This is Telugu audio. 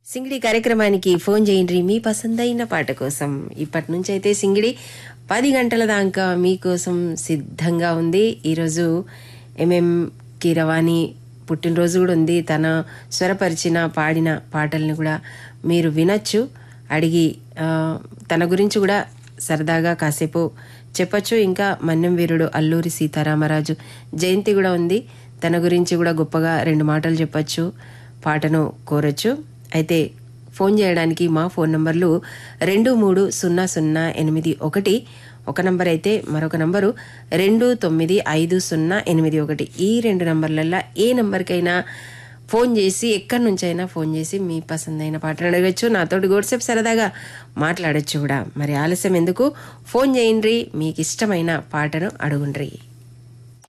సింగిడి కార్యక్రమానికి ఫోన్ చేయండి మీ పసందైన పాట కోసం ఇప్పటి నుంచి అయితే సింగిడి పది గంటల దాకా మీకోసం సిద్ధంగా ఉంది ఈరోజు ఎంఎం కీరవాణి పుట్టినరోజు కూడా ఉంది తన స్వరపరిచిన పాడిన పాటల్ని కూడా మీరు వినొచ్చు అడిగి ఆ, తన గురించి కూడా సరదాగా కాసేపు చెప్పొచ్చు ఇంకా మన్యం వీరుడు అల్లూరి సీతారామరాజు జయంతి కూడా ఉంది తన గురించి కూడా గొప్పగా రెండు మాటలు చెప్పొచ్చు పాటను కోరొచ్చు అయితే ఫోన్ చేయడానికి మా ఫోన్ నంబర్లు రెండు మూడు సున్నా సున్నా ఎనిమిది ఒకటి ఒక నంబర్ అయితే మరొక నంబరు రెండు తొమ్మిది ఐదు సున్నా ఎనిమిది ఒకటి ఈ రెండు నంబర్లల్లో ఏ నంబర్కైనా ఫోన్ చేసి ఎక్కడి నుంచైనా ఫోన్ చేసి మీ పసందైన పాటను అడగచ్చు నాతోటి గోడ్సేపు సరదాగా మాట్లాడొచ్చు కూడా మరి ఆలస్యం ఎందుకు ఫోన్ చేయండి మీకు ఇష్టమైన పాటను అడుగుండ్రి